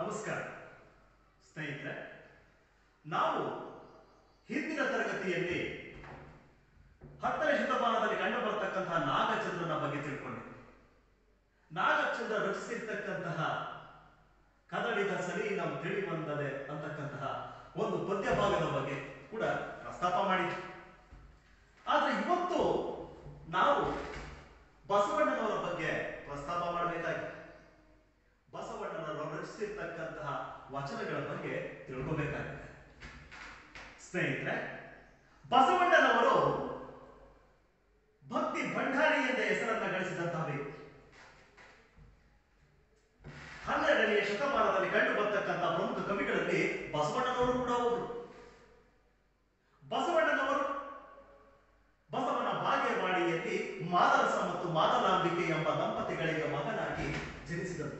ನಮಸ್ಕಾರ ಸ್ನೇಹಿತರೆ ನಾವು ಹಿಂದಿನ ತರಗತಿಯಲ್ಲಿ ಹತ್ತನೇ ಶತಮಾನದಲ್ಲಿ ಕಂಡು ಬರತಕ್ಕಂತಹ ನಾಗಚಂದ್ರನ ಬಗ್ಗೆ ತಿಳ್ಕೊಂಡಿದ್ವಿ ನಾಗಚಂದ್ರ ರಚಿಸಿರ್ತಕ್ಕಂತಹ ಕದಡಿದ ಸರಿ ನಾವು ತಿಳಿ ಬಂದದೆ ಅಂತಕ್ಕಂತಹ ಒಂದು ಪದ್ಯ ಭಾಗದ ಬಗ್ಗೆ ಕೂಡ ಪ್ರಸ್ತಾಪ ಮಾಡಿದ್ವಿ ಆದ್ರೆ ಇವತ್ತು ನಾವು ಬಸವಣ್ಣನವರ ಬಗ್ಗೆ ಪ್ರಸ್ತಾಪ ಮಾಡಬೇಕಾಗಿದೆ ಬಸವಣ್ಣನವರು ರಚಿಸಿರ್ತಕ್ಕಂತಹ ವಚನಗಳ ಬಗ್ಗೆ ತಿಳ್ಕೋಬೇಕಾಗಿದೆ ಸ್ನೇಹಿತರೆ ಬಸವಣ್ಣನವರು ಭಕ್ತಿ ಭಂಡಾರಿ ಎಂದ ಹೆಸರನ್ನ ಗಳಿಸಿದಂತಹ ವ್ಯಕ್ತಿ ಹನ್ನೆರಡನೆಯ ಶತಮಾನದಲ್ಲಿ ಕಂಡು ಬರ್ತಕ್ಕಂತಹ ಪ್ರಮುಖ ಕವಿಗಳಲ್ಲಿ ಬಸವಣ್ಣನವರು ಕೂಡ ಒಬ್ಬರು ಬಸವಣ್ಣನವರು ಬಸವನ ಬಾಗೇವಾಡಿಯಲ್ಲಿ ಮಾದರಸ ಮತ್ತು ಮಾದಲಾಂಬಿಕೆ ಎಂಬ ದಂಪತಿಗಳಿಗೆ ಮಗನಾಗಿ ಜನಿಸಿದಂತ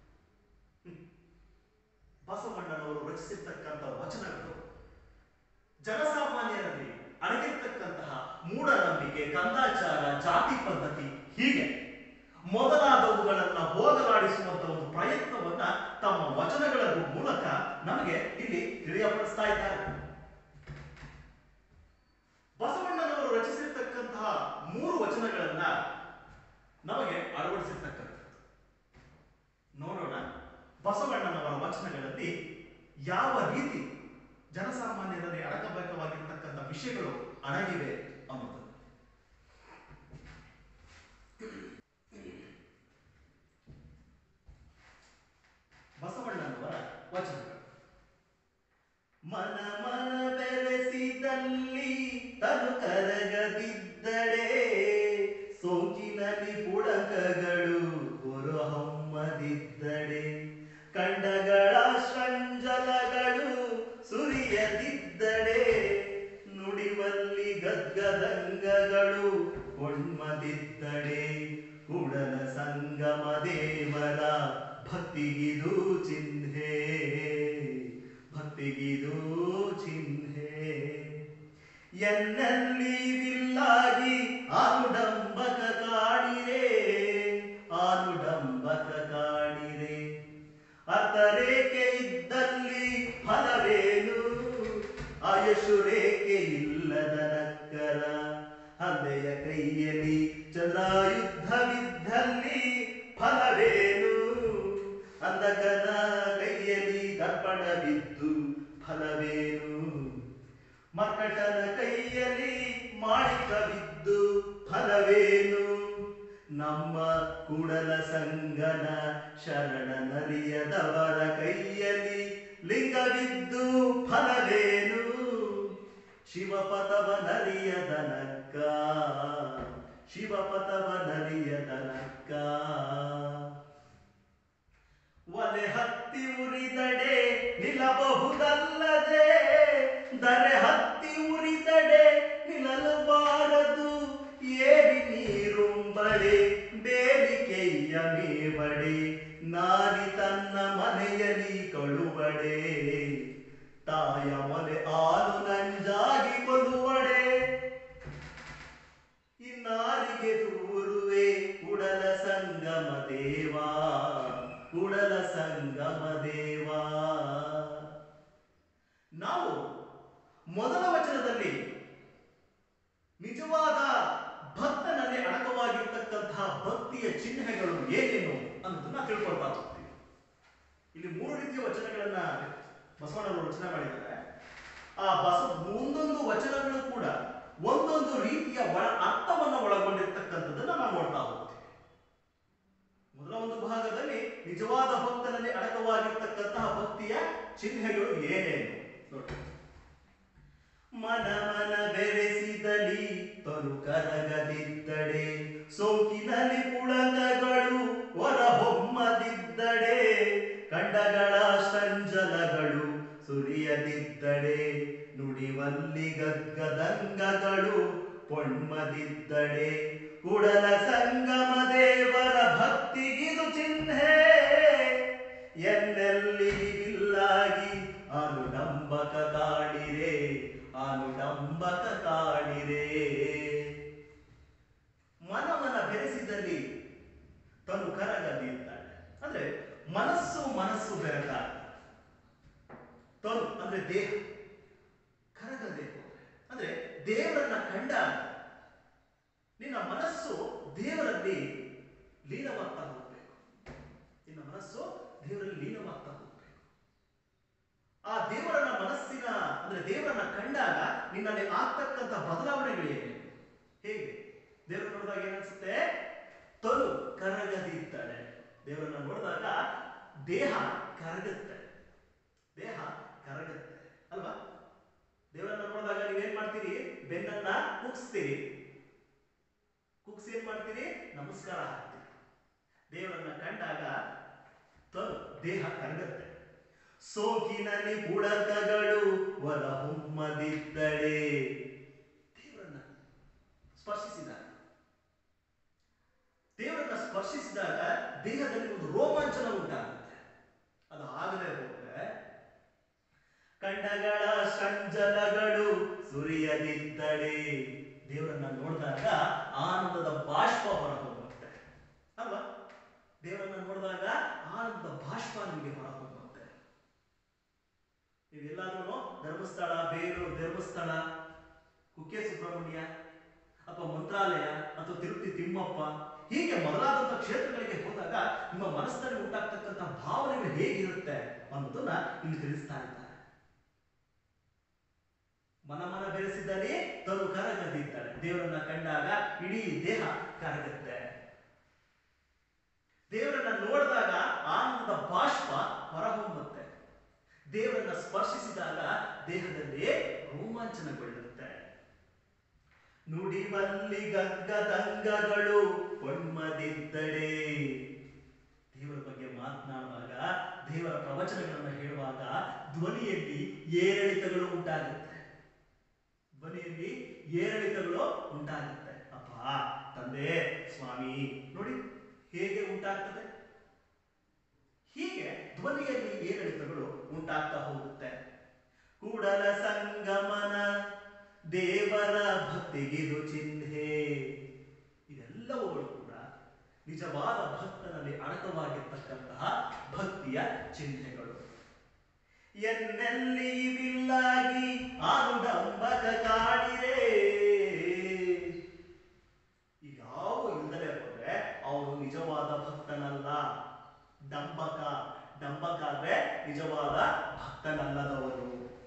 ಬಸವಣ್ಣನವರು ರಚಿಸಿರ್ತಕ್ಕಂಥ ವಚನಗಳು ಜನಸಾಮಾನ್ಯರಲ್ಲಿ ಅಡಗಿರ್ತಕ್ಕಂತಹ ಮೂಢನಂಬಿಕೆ ಕಂದಾಚಾರ ಜಾತಿ ಪದ್ಧತಿ ಹೀಗೆ ಮೊದಲಾದವುಗಳನ್ನ ಹೋಗಲಾಡಿಸುವಂತ ಒಂದು ಪ್ರಯತ್ನವನ್ನ ತಮ್ಮ ವಚನಗಳ ಮೂಲಕ ನಮಗೆ ಇಲ್ಲಿ ತಿಳಿಯಪಡಿಸ್ತಾ ಇದ್ದಾರೆ ಬಸವಣ್ಣನವರು ರಚಿಸಿರ್ತಕ್ಕಂತಹ ಮೂರು ವಚನಗಳನ್ನ ನಮಗೆ ಅಳವಡಿಸಿರ್ತಕ್ಕಂಥದ್ದು ನೋಡೋಣ ಬಸವಣ್ಣನವರ ವಚನಗಳಲ್ಲಿ ಯಾವ ರೀತಿ ಜನಸಾಮಾನ್ಯರಲ್ಲಿ ಅಡಕಬೇಕಾಗಿರ್ತಕ್ಕಂಥ ವಿಷಯಗಳು ಅಡಗಿವೆ ಅನ್ನೋದು ಬಸವಣ್ಣನವರ ವಚನಗಳು ಮನ ಮನ ಬೆರೆಸಿದಲ್ಲಿ ತನು ಕರಗದಿದ್ದಡೆ ಸೋಂಕಿನಲ್ಲಿ ಪುಡಕಗಳು ಹೊರಹೊಮ್ಮದಿದ್ದಡೆ ಕಂಡಗಳ ಶಂಜಲಗಳು ಸುರಿಯದಿದ್ದಡೆ ನುಡಿವಲ್ಲಿ ಗದ್ಗದಂಗಗಳು ಹೊಣ್ಮದಿದ್ದಡೆ ಕೂಡಲ ಸಂಗಮ ದೇವರ ಭಕ್ತಿಗಿದು ಚಿಹ್ನೆ ಭಕ್ತಿಗಿದು ಚಿಹ್ನೆ ಎನ್ನಲ್ಲಿ ವಿಲ್ಲಾಗಿ ಆನುಡಂಬಕ ಕಾಡಿರೆ ಆನುಡಂಬಕ ಕಾಡಿರೆ ಅರ್ಥರೇಖೆ ಇದ್ದಲ್ಲಿ ಫಲವೇನು ಆಯುಷು ರೇಖೆ ಇಲ್ಲದ ನಕ್ಕರ ಹಂದೆಯ ಕೈಯಲ್ಲಿ ಚಂದ್ರಾಯುದ್ಧವಿದ್ದಲ್ಲಿ ಫಲವೇನು ಅಂದಕನ ಕೈಯಲ್ಲಿ ದರ್ಪಣವಿದ್ದು ಫಲವೇನು ಮಕ್ಕಟನ ಕೈಯಲ್ಲಿ ಮಾಣಿಕವಿದ್ದು ಫಲವೇನು ನಮ್ಮ ಕೂಡಲ ಸಂಗನ ಶರಣ ನರಿಯದವರ ಕೈಯಲ್ಲಿ ಲಿಂಗವಿದ್ದು ಫಲವೇನು ಶಿವಪಥವ ನರಿಯದನಕ್ಕ ಶಿವಪಥವ ನರಿಯದನಕ್ಕ ಒಲೆ ಹತ್ತಿ ಉರಿದಡೆ ನಿಲ್ಲಬಹುದಲ್ಲದೆ ದರೆ ಹತ್ತಿ ಉರಿದಡೆ ನಿಲ್ಲಬಾರದು ಏರಿ ನೀರುಂಬಳೆ ಬೇಡಿಕೆಯ ಮೇವಡೆ ನಾರಿ ತನ್ನ ಮನೆಯಲ್ಲಿ ಕಳುವಡೆ ತಾಯ ಮನೆ ಆಲು ನಂಜಾಗಿ ಕೊಡುವಡೆ ಇನ್ನಾರಿಗೆ ದೂರುವೆ ಕುಡಲ ಸಂಗಮ ದೇವಾ ಕುಡಲ ಸಂಗಮ ದೇವಾ ನಾವು ಮೊದಲ ವಚನದಲ್ಲಿ ನಿಜವಾದ ಭಕ್ತನಲ್ಲಿ ಅಡಕವಾಗಿರ್ತಕ್ಕಂತಹ ಭಕ್ತಿಯ ಚಿಹ್ನೆಗಳು ಏನೇನು ಅನ್ನೋದನ್ನ ತಿಳ್ಕೊಳ್ತಾ ಹೋಗ್ತೀವಿ ಇಲ್ಲಿ ಮೂರು ರೀತಿಯ ವಚನಗಳನ್ನ ಬಸವಣ್ಣವರು ರಚನೆ ಮಾಡಿದ್ದಾರೆ ಆ ಬಸ ಒಂದೊಂದು ವಚನಗಳು ಕೂಡ ಒಂದೊಂದು ರೀತಿಯ ಒಳ ಅರ್ಥವನ್ನ ಒಳಗೊಂಡಿರ್ತಕ್ಕಂಥದ್ದನ್ನ ನಾವು ನೋಡ್ತಾ ಹೋಗ್ತೀವಿ ಮೊದಲ ಒಂದು ಭಾಗದಲ್ಲಿ ನಿಜವಾದ ಭಕ್ತನಲ್ಲಿ ಅಡಕವಾಗಿರ್ತಕ್ಕಂತಹ ಭಕ್ತಿಯ ಚಿಹ್ನೆಗಳು ಏನೇನು ನೋಡಿ ಮನ ಮನ ಬೆರೆಸಿದಲಿ ತನು ಕರಗದಿದ್ದಡೆ ಸೋಂಕಿನಲ್ಲಿ ಪುಳಕಗಳು ಹೊರಹೊಮ್ಮದಿದ್ದಡೆ ಕಂಡಗಳ ಸಂಜಲಗಳು ಸುರಿಯದಿದ್ದಡೆ ನುಡಿವಲ್ಲಿ ಗದ್ಗದಂಗಗಳು ಪೊಣ್ಮದಿದ್ದಡೆ ಕುಡಲ ಸಂಗಮ ದೇವರ ಭಕ್ತಿಗಿದು ಚಿಹ್ನೆ ಎನ್ನೆಲ್ಲಿ ಇಲ್ಲಾಗಿ ಅನುಡಂಬಕ ಕಾಡಿರೆ ಅನುಡಂಬಕ ಕಾಡಿರೆ ಮನವನ ಬೆರೆಸಿದಲ್ಲಿ ತನು ಕರಗದಿದ್ದಾಳೆ ಅಂದ್ರೆ ಮನಸ್ಸು ಮನಸ್ಸು ಬೆರೆತಾಗ ದೇವರಲ್ಲಿ ಲೀನವಾಗ್ತಾ ಹೋಗ್ಬೇಕು ನಿನ್ನ ಮನಸ್ಸು ದೇವರಲ್ಲಿ ಲೀನವಾಗ್ತಾ ಹೋಗ್ಬೇಕು ಆ ದೇವರನ್ನ ಮನಸ್ಸಿನ ಅಂದ್ರೆ ದೇವರನ್ನ ಕಂಡಾಗ ನಿನ್ನಲ್ಲಿ ಆಗ್ತಕ್ಕಂಥ ಬದಲಾವಣೆಗಳೇನು ಹೇಗೆ ದೇವರನ್ನ ನೋಡಿದಾಗ ಏನನ್ಸುತ್ತೆ ತೊಲು ಕರಗದಿದ್ದಾಳೆ ದೇವರನ್ನ ನೋಡಿದಾಗ ದೇಹ ಕರಗುತ್ತೆ ದೇಹ ಕರಗುತ್ತೆ ಅಲ್ವಾ ದೇವರನ್ನ ನೋಡಿದಾಗ ನೀವೇನ್ ಮಾಡ್ತೀರಿ ಬೆನ್ನನ್ನ ಕುಗ್ಸ್ತೀರಿ ಕುಗ್ಸಿ ಏನ್ ಮಾಡ್ತೀರಿ ನಮಸ್ಕಾರ ಹಾಕ್ತೀರಿ ದೇವರನ್ನ ಕಂಡಾಗ ತೊಲು ದೇಹ ಕರಗುತ್ತೆ ಸೋಕಿನಲ್ಲಿ ಬುಡಕಗಳು ಹೊರ ಹೊಮ್ಮದಿದ್ದಳೆ ದೇವರನ್ನ ಸ್ಪರ್ಶಿಸಿದಾಗ ದೇವರನ್ನ ಸ್ಪರ್ಶಿಸಿದಾಗ ದೇಹದಲ್ಲಿ ಒಂದು ರೋಮಾಂಚನ ಉಂಟಾಗುತ್ತೆ ಅದು ಆಗದೆ ಹೋದ್ರೆ ಕಂಡಗಳ ಸಂಜಲಗಳು ಸುರಿಯದಿದ್ದಳೆ ದೇವರನ್ನ ನೋಡಿದಾಗ ಆನಂದದ ಬಾಷ್ಪ ಹೊರಹೊಮ್ಮುತ್ತೆ ಅಲ್ವಾ ದೇವರನ್ನ ನೋಡಿದಾಗ ಆನಂದದ ಬಾಷ್ಪ ನಿಮಗೆ ಹೊರಹೊಮ್ಮುತ್ತೆ ನೀವೆಲ್ಲಾದ್ರೂ ಧರ್ಮಸ್ಥಳ ಬೇಲೂರು ಧರ್ಮಸ್ಥಳ ಕುಕ್ಕೆ ಸುಬ್ರಹ್ಮಣ್ಯ ಅಥವಾ ಮಂತ್ರಾಲಯ ಅಥವಾ ತಿರುಪತಿ ತಿಮ್ಮಪ್ಪ ಹೀಗೆ ಮೊದಲಾದಂತಹ ಕ್ಷೇತ್ರಗಳಿಗೆ ಹೋದಾಗ ನಿಮ್ಮ ಮನಸ್ಸಿನಲ್ಲಿ ಉಂಟಾಗ್ತಕ್ಕಂಥ ಭಾವನೆಗಳು ಹೇಗಿರುತ್ತೆ ಅನ್ನೋದನ್ನ ಇಲ್ಲಿ ತಿಳಿಸ್ತಾ ಇದ್ದಾರೆ ಮನ ಮನ ಬೆರೆಸಿದರೆ ತರು ಕರಗದಿದ್ದಾಳೆ ದೇವರನ್ನ ಕಂಡಾಗ ಇಡೀ ದೇಹ ಕರಗುತ್ತೆ ದೇವರನ್ನ ನೋಡಿದಾಗ ಆನಂದ ಬಾಷ್ಪ ಹೊರಹೊಮ್ಮುತ್ತೆ ದೇವರನ್ನ ಸ್ಪರ್ಶಿಸಿದಾಗ ದೇಹದಲ್ಲಿ ರೋಮಾಂಚನಗೊಳ್ಳುತ್ತೆ ನುಡಿವಲ್ಲಿ ಗಗ್ಗದಂಗಗಳು ಒಣ್ಮದಿದ್ದಡೆ ದೇವರ ಬಗ್ಗೆ ಮಾತನಾಡುವಾಗ ದೇವರ ಪ್ರವಚನಗಳನ್ನು ಹೇಳುವಾಗ ಧ್ವನಿಯಲ್ಲಿ ಏರಿಳಿತಗಳು ಉಂಟಾಗುತ್ತೆ ಧ್ವನಿಯಲ್ಲಿ ಏರಿಳಿತಗಳು ಉಂಟಾಗುತ್ತೆ ಅಪ್ಪ ತಂದೆ ಸ್ವಾಮಿ ನೋಡಿ ಹೇಗೆ ಉಂಟಾಗ್ತದೆ ಹೀಗೆ ಧ್ವನಿಯಲ್ಲಿ ಏರಿಳಿತಗಳು ಉಂಟಾಗ್ತಾ ಹೋಗುತ್ತೆ ಕೂಡಲ ಸಂಗಮನ ದೇವರ ಭಕ್ತಿಗಿದು ಚಿಹ್ನೆ ಇದೆಲ್ಲವುಗಳು ಕೂಡ ನಿಜವಾದ ಭಕ್ತನಲ್ಲಿ ಅಡಕವಾಗಿರ್ತಕ್ಕಂತಹ ಭಕ್ತಿಯ ಚಿಹ್ನೆಗಳು ಎನ್ನೆಲ್ಲಿ ಬಿಲ್ಲಾಗಿ ಆನುಡಂಬಕ ಕಾಡಿರೆ ಯಾವ ಇಲ್ಲದೆ ಹೋದ್ರೆ ಅವನು ನಿಜವಾದ ಭಕ್ತನಲ್ಲ ಡಂಬಕ ಡಂಬಕ ಅಂದ್ರೆ ನಿಜವಾದ ಭಕ್ತನಲ್ಲದವನು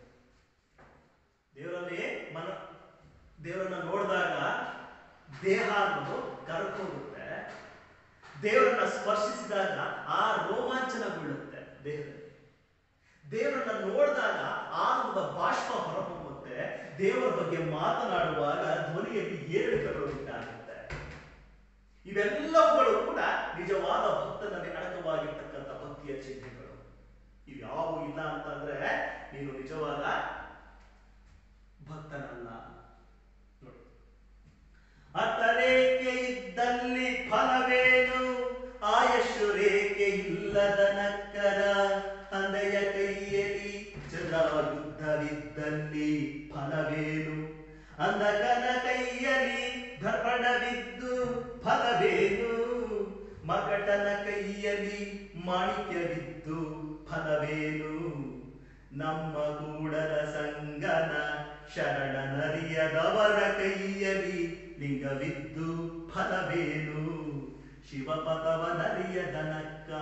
ದೇವರಲ್ಲಿ ಮನ ದೇವರನ್ನ ನೋಡಿದಾಗ ದೇಹ ಅನ್ನೋದು ಕರ್ಕೋಗುತ್ತೆ ದೇವರನ್ನ ಸ್ಪರ್ಶಿಸಿದಾಗ ಆ ರೋಮಾಂಚನಗೊಳ್ಳುತ್ತೆ ದೇಹದಲ್ಲಿ ದೇವರನ್ನ ನೋಡಿದಾಗ ಆನಂದ ಬಾಷ್ಪ ಹೊರಹೊಮ್ಮುತ್ತೆ ದೇವರ ಬಗ್ಗೆ ಮಾತನಾಡುವಾಗ ಧ್ವನಿಯಲ್ಲಿ ಏರಿಳಿತಗಳು ಉಂಟಾಗುತ್ತೆ ಇವೆಲ್ಲವುಗಳು ಕೂಡ ನಿಜವಾದ ಭಕ್ತನಲ್ಲಿ ಅಡಕವಾಗಿರ್ತಕ್ಕಂಥ ಭಕ್ತಿಯ ಚಿಹ್ನೆಗಳು ಇವ್ಯಾವು ಇಲ್ಲ ಅಂತಂದ್ರೆ ನೀನು ನಿಜವಾದ ಭಕ್ತನಲ್ಲ ನೋಡಿ ಅತ್ತ ರೇಖೆ ಇದ್ದಲ್ಲಿ ಫಲವೇನು ಆಯಸ್ಸು ರೇಖೆ ಇಲ್ಲದ ನಕ್ಕರ ತಂದೆಯ ಕೈಯಲ್ಲಿ ಚಂದ್ರಯುದ್ಧವಿದ್ದಲ್ಲಿ ಫಲವೇನು ಅಂಧಕನ ಕೈಯಲ್ಲಿ ದರ್ಪಣವಿದ್ದು ಫಲವೇನು ಮಕಟನ ಕೈಯಲ್ಲಿ ಮಾಣಿಕ್ಯವಿದ್ದು ಫಲವೇನು ನಮ್ಮ ಕೂಡಲ ಸಂಗನ ಶರಣನರಿಯದವರ ಕೈಯಲ್ಲಿ ಲಿಂಗವಿದ್ದು ಫಲವೇನು ಶಿವಪದವನರಿಯದನಕ್ಕ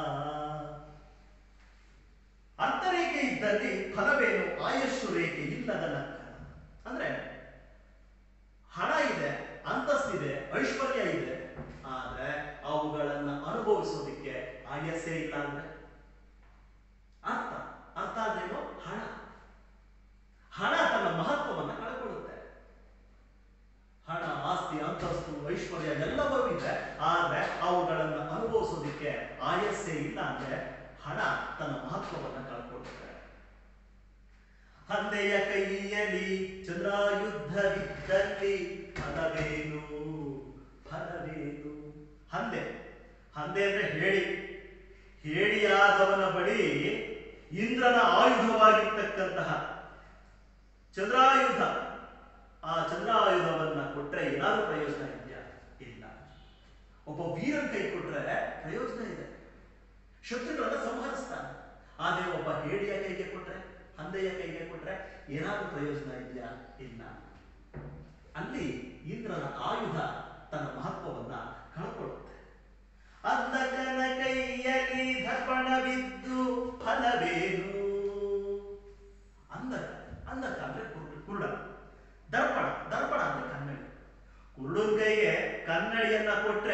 ಅಂತರೇಖೆ ಇದ್ದಲ್ಲಿ ಫಲವೇನು ಆಯಸ್ಸು ರೇಖೆ ಇಲ್ಲದ ನಕ್ಕ ಅಂದ್ರೆ ಹಣ ಇದೆ ಅಂತಸ್ತಿದೆ ಐಶ್ವರ್ಯ ಇದೆ ಆದ್ರೆ ಅವುಗಳನ್ನ ಅನುಭವಿಸೋದಿಕ್ಕೆ ಆಯಸ್ಸೇ ಇಲ್ಲ ಅಂದ್ರೆ ಅರ್ಥ ಅರ್ಥ ಅಂದ್ರೇನು ಹಣ ಹಣ ತನ್ನ ಮಹತ್ವವನ್ನ ಕಳ್ಕೊಳ್ಳುತ್ತೆ ಹಣ ಆಸ್ತಿ ಅಂತಸ್ತು ಐಶ್ವರ್ಯ ಎಲ್ಲವೂ ಇದೆ ಆದ್ರೆ ಅವುಗಳನ್ನ ಅನುಭವಿಸೋದಿಕ್ಕೆ ಆಯಸ್ಸೇ ಇಲ್ಲ ಅಂದ್ರೆ ಹಣ ತನ್ನ ಮಹತ್ವವನ್ನ ಕಳ್ಕೊಳ್ಳುತ್ತೆ ಹಂದೆಯ ಕೈಯಲ್ಲಿ ಚಂದ್ರಾಯುದ್ಧವಿದ್ದಲ್ಲಿ ಫಲವೇನು ಫಲವೇನು ಹಂದೆ ಹಂದೆ ಅಂದ್ರೆ ಹೇಳಿ ಹೇಳಿಯಾದವನ ಬಳಿ ಇಂದ್ರನ ಆಯುಧವಾಗಿರ್ತಕ್ಕಂತಹ ಚಂದ್ರಾಯುಧ ಆ ಚಂದ್ರಾಯುಧವನ್ನ ಕೊಟ್ರೆ ಏನಾದ್ರೂ ಪ್ರಯೋಜನ ಇದೆಯಾ ಇಲ್ಲ ಒಬ್ಬ ವೀರನ್ ಕೈ ಕೊಟ್ರೆ ಪ್ರಯೋಜನ ಇದೆ ಶತ್ರುಗಳನ್ನ ಸಂಹರಿಸ್ತಾನೆ ಆದ್ರೆ ಒಬ್ಬ ಹೇಡಿಯ ಕೈಗೆ ಕೊಟ್ರೆ ಹಂದೆಯ ಕೈಗೆ ಕೊಟ್ರೆ ಏನಾದ್ರೂ ಪ್ರಯೋಜನ ಇದೆಯಾ ಇಲ್ಲ ಅಲ್ಲಿ ಇಂದ್ರನ ಆಯುಧ ತನ್ನ ಮಹತ್ವವನ್ನ ಕಳ್ಕೊಳ್ಳುತ್ತೆ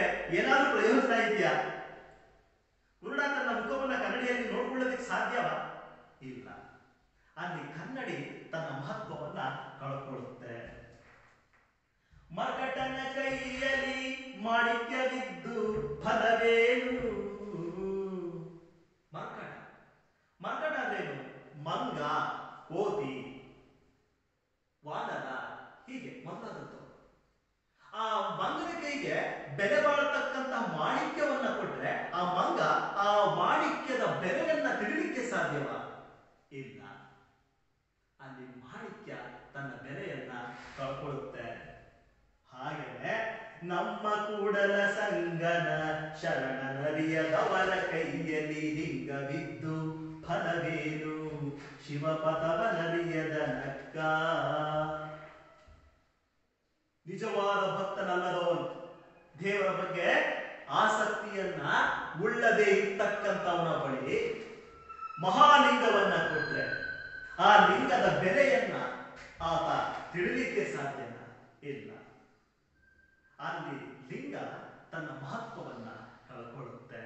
ಕೊಟ್ರೆ ಏನಾದ್ರೂ ಪ್ರಯೋಜನ ಇದೆಯಾ ಕುರುಡ ತನ್ನ ಮುಖವನ್ನ ಕನ್ನಡಿಯಲ್ಲಿ ನೋಡ್ಕೊಳ್ಳೋದಕ್ಕೆ ಸಾಧ್ಯವಾ ಇಲ್ಲ ಅಲ್ಲಿ ಕನ್ನಡಿ ತನ್ನ ಮಹತ್ವವನ್ನ ಕಳ್ಕೊಳ್ಳುತ್ತೆ ಮರ್ಕಟನ ಕೈಯಲ್ಲಿ ಮಾಣಿಕ್ಯವಿದ್ದು ಫಲವೇನು ಮರ್ಕಟ ಮರ್ಕಟ ಅಂದ್ರೇನು ಮಂಗ ಕೋತಿ ವಾನರ ಹೀಗೆ ಮೊದಲಾದದ್ದು ಆ ಮಂಗನ ಕೈಗೆ ಬೆಲೆ ಬಾಳತಕ್ಕಂತಹ ಮಾಣಿಕ್ಯವನ್ನ ಕೊಟ್ರೆ ಆ ಮಂಗ ಆ ಮಾಣಿಕ್ಯದ ಬೆಲೆಯನ್ನ ತಿಳಿಲಿಕ್ಕೆ ಸಾಧ್ಯವಾ ಇಲ್ಲ ಅಲ್ಲಿ ಮಾಣಿಕ್ಯ ತನ್ನ ಬೆಲೆಯನ್ನ ಕಳ್ಕೊಳ್ಳುತ್ತೆ ಹಾಗೆಯೇ ನಮ್ಮ ಕೂಡಲ ಸಂಗನ ಶರಣನರಿಯದವರ ಕೈಯಲ್ಲಿ ಲಿಂಗವಿದ್ದು ಫಲವೇನು ಶಿವಪದವನರಿಯದ ನಕ್ಕ ನಿಜವಾದ ಭಕ್ತನಲ್ಲದವನು ದೇವರ ಬಗ್ಗೆ ಆಸಕ್ತಿಯನ್ನ ಉಳ್ಳದೇ ಇರ್ತಕ್ಕಂಥವನ ಬಳಿ ಮಹಾಲಿಂಗವನ್ನ ಕೊಟ್ರೆ ಆ ಲಿಂಗದ ಬೆಲೆಯನ್ನ ಆತ ತಿಳಿಲಿಕ್ಕೆ ಸಾಧ್ಯನ ಇಲ್ಲ ಅಲ್ಲಿ ಲಿಂಗ ತನ್ನ ಮಹತ್ವವನ್ನ ಕಳ್ಕೊಳ್ಳುತ್ತೆ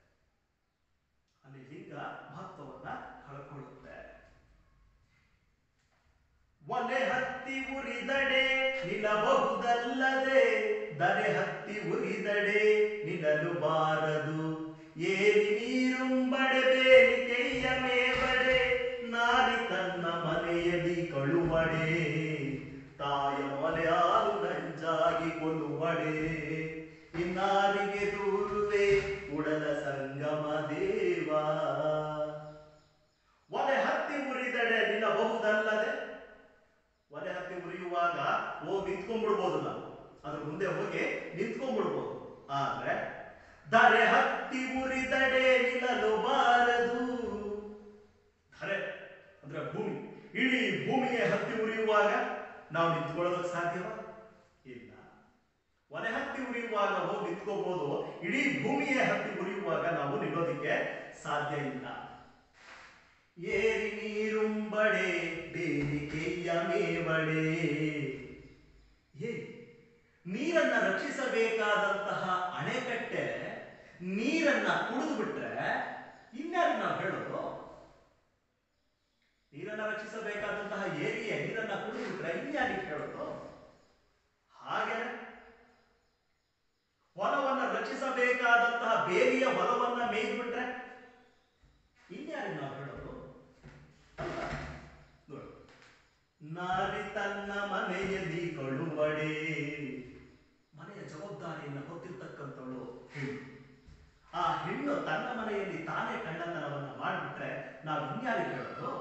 ಅಲ್ಲಿ ಲಿಂಗ ಮಹತ್ವವನ್ನ ಕಳ್ಕೊಳ್ಳುತ್ತೆ ಒಲೆ ಹತ್ತಿ ಉರಿದಡೆ ನಿಲ್ಲಬಹುದಲ್ಲದೆ ದರೆ ಹತ್ತಿ ಉರಿದಡೆ ನಿಲ್ಲಲು ಬಾರದು ಏರಿ ನೀರುಂಬಡೆ ಬೇಲಿಕೆಯ ಮೇಬಡೆ ನಾರಿ ತನ್ನ ಮನೆಯಲ್ಲಿ ಕಳುವಡೆ ತಾಯ ಮೊಲೆ ಹಾಲು ನಂಜಾಗಿ ಕೊಲುವಡೆ ಇನ್ನಾರಿಗೆ ದೂರುವೆ ಉಡಲ ಸಂಗಮ ದೇವಾ ಒಲೆ ಹತ್ತಿ ಉರಿದಡೆ ನಿಲ್ಲಬಹುದಲ್ಲದೆ ಒಲೆ ಹತ್ತಿ ಉರಿಯುವಾಗ ಹೋಗಿ ನಿಂತ್ಕೊಂಡ್ಬಿಡ್ಬೋದು ನಾವು ಅದ್ರ ಮುಂದೆ ಹೋಗಿ ನಿಂತ್ಕೊಂಡ್ಬಿಡ್ಬೋದು ಆದ್ರೆ ದರೆ ಹತ್ತಿ ಉರಿದಡೆ ನಿಲ್ಲಲು ಬಾರದು ಧರೆ ಅಂದ್ರೆ ಭೂಮಿ ಇಡೀ ಭೂಮಿಗೆ ಹತ್ತಿ ಉರಿಯುವಾಗ ನಾವು ನಿಂತ್ಕೊಳ್ಳೋದಕ್ಕೆ ಸಾಧ್ಯವಾ ಇಲ್ಲ ಒಲೆ ಹತ್ತಿ ಉರಿಯುವಾಗ ಹೋಗಿ ನಿಂತ್ಕೋಬಹುದು ಇಡೀ ಭೂಮಿಯೇ ಹತ್ತಿ ಉರಿಯುವಾಗ ನಾವು ನಿಲ್ಲೋದಿಕ್ಕೆ ಸಾಧ್ಯ ಇಲ್ಲ ಏರಿ ನೀರುಂಬಡೆ ಬೇಡಿಕೆಯ ಮೇವಡೆ ಏ ನೀರನ್ನ ರಕ್ಷಿಸಬೇಕಾದಂತಹ ಅಣೆಕಟ್ಟೆ ನೀರನ್ನ ಕುಡಿದು ಬಿಟ್ರೆ ಇನ್ಯಾರು ನಾವು ಹೇಳೋದು ನೀರನ್ನ ರಕ್ಷಿಸಬೇಕಾದಂತಹ ಏರಿಯ ನೀರನ್ನ ಕುಡಿದು ಬಿಟ್ರೆ ಇನ್ಯಾರಿಗೆ ಹೇಳೋದು ಹಾಗೆ ಹೊಲವನ್ನ ರಕ್ಷಿಸಬೇಕಾದಂತಹ ಬೇಲಿಯ ಹೊಲವನ್ನ ಮೇಯ್ಬಿಟ್ರೆ ಇನ್ಯಾರಿಗೆ ನಾವು ಹೇಳೋದು ಅಲ್ಲ ನೋಡಿ ನಾರಿ ತನ್ನ ಮನೆಯಲ್ಲಿ ಕಳುವಡೆ ಮನೆಯ ಜವಾಬ್ದಾರಿಯನ್ನು ಹೊತ್ತಿರ್ತಕ್ಕಂಥವಳು ಹೆಣ್ಣು ಆ ಹೆಣ್ಣು ತನ್ನ ಮನೆಯಲ್ಲಿ ತಾನೇ ಕಳ್ಳತನವನ್ನ ಮಾಡಿಬಿಟ್ರೆ ನಾವು ಇನ್ಯಾರಿಗೆ ಹೇಳೋದು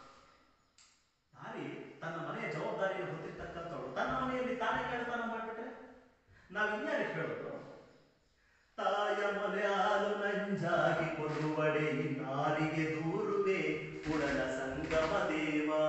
ನಾರಿ ತನ್ನ ಮನೆಯ ಜವಾಬ್ದಾರಿಯನ್ನು ಹೊತ್ತಿರ್ತಕ್ಕಂಥವಳು ತನ್ನ ಮನೆಯಲ್ಲಿ ತಾನೇ ಕಳ್ಳತನ ಮಾಡಿಬಿಟ್ರೆ ನಾವು ಇನ್ಯಾರಿಗೆ ಹೇಳೋದು ತಾಯ ಮನೆ ಹಾಲು ನಂಜಾಗಿ ಕೊಡುವಡೆ ನಾರಿಗೆ ದೂರುವೆ ಕುಡಲ ಸಂಗಮ ದೇವಾ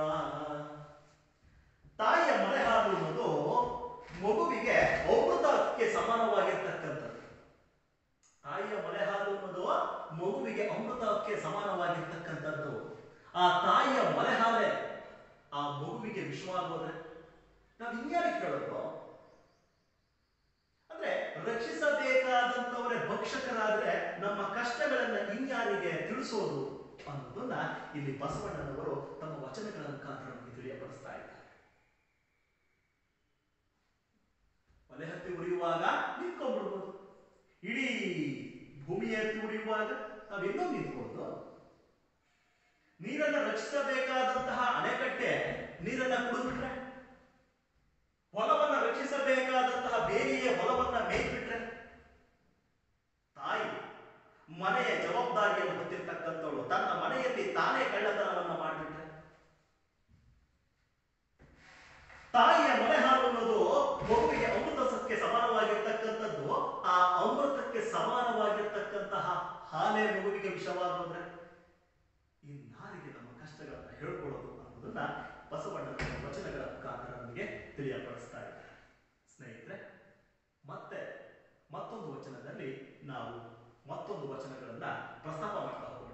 ತಾಯಿಯ ಮನೆ ಹಾಲು ಅನ್ನೋದು ಮಗುವಿಗೆ ಅಮೃತಕ್ಕೆ ಸಮಾನವಾಗಿರ್ತಕ್ಕಂಥದ್ದು ತಾಯಿಯ ಮನೆ ಹಾಲು ಅನ್ನೋದು ಮಗುವಿಗೆ ಅಮೃತಕ್ಕೆ ಸಮಾನವಾಗಿರ್ತಕ್ಕಂಥದ್ದು ಆ ತಾಯಿಯ ಮನೆ ಹಾಲೆ ಆ ಮಗುವಿಗೆ ವಿಷವಾಗೋದ್ರೆ ನಾವು ಇನ್ಯಾರಿಗೆ ಕೇಳೋದು ಅಂದ್ರೆ ರಕ್ಷಿಸಬೇಕಾದಂತವರೇ ಭಕ್ಷಕರಾದ್ರೆ ನಮ್ಮ ಕಷ್ಟಗಳನ್ನ ಇನ್ಯಾರಿಗೆ ತಿಳಿಸೋದು ಅನ್ನೋದನ್ನ ಇಲ್ಲಿ ಬಸವಣ್ಣನವರು ತಮ್ಮ ವಚನಗಳ ಮುಖಾಂತರ ನಮಗೆ ತಿಳಿಯಪಡಿಸ್ತಾ ಇದ್ದಾರೆ ಮನೆ ಹತ್ತಿ ಉರಿಯುವಾಗ ನಿಂತ್ಕೊಂಡ್ಬಿಡ್ಬೋದು ಇಡೀ ಭೂಮಿಯ ಹತ್ತಿ ಉರಿಯುವಾಗ ನಾವು ಇನ್ನೂ ನಿಂತ್ಕೊಂಡು ನೀರನ್ನ ರಕ್ಷಿಸಬೇಕಾದಂತಹ ಅಣೆಕಟ್ಟೆ ನೀರನ್ನ ಕುಡಿದ್ಬಿಟ್ರೆ ಹೊಲವನ್ನ ರಕ್ಷಿಸಬೇಕಾದಂತಹ ಬೇಲಿಯ ಹೊಲವನ್ನ ಮೇಯ್ಬಿಟ್ರೆ ತಾಯಿ ಮನೆಯ ಜವಾಬ್ದಾರಿಯನ್ನು ಹೊತ್ತಿರ್ತಕ್ಕಂಥವಳು ತನ್ನ ಮನೆಯಲ್ಲಿ ತಾನೇ ಕಳ್ಳತನವನ್ನ ಮಾಡಿಬಿಟ್ರೆ ತಾಯಿಯ ಮನೆ ಹಾಲು ಅನ್ನೋದು ಮಗುವಿಗೆ ಅಮೃತಕ್ಕೆ ಸಮಾನವಾಗಿರ್ತಕ್ಕಂಥದ್ದು ಆ ಅಮೃತಕ್ಕೆ ಸಮಾನವಾಗಿರ್ತಕ್ಕಂತಹ ಹಾಲೆ ಮಗುವಿಗೆ ವಿಷವಾಗೋದ್ರೆ ಈ ನಾರಿಗೆ ನಮ್ಮ ಕಷ್ಟಗಳನ್ನ ಹೇಳ್ಕೊಳ್ಳೋದು ಅನ್ನೋದನ್ನ ಬಸವಣ್ಣನ ವಚನಗಳ ಮುಖಾಂತರ ನಮಗೆ ತಿಳಿಯಪಡಿಸ್ತಾ ಇದ್ದಾರೆ ಸ್ನೇಹಿತರೆ ಮತ್ತೆ ಮತ್ತೊಂದು ವಚನದಲ್ಲಿ ನಾವು ಮತ್ತೊಂದು ವಚನಗಳನ್ನ ಪ್ರಸ್ತಾಪ ಮಾಡ್ತಾ ಹೋಗೋಣ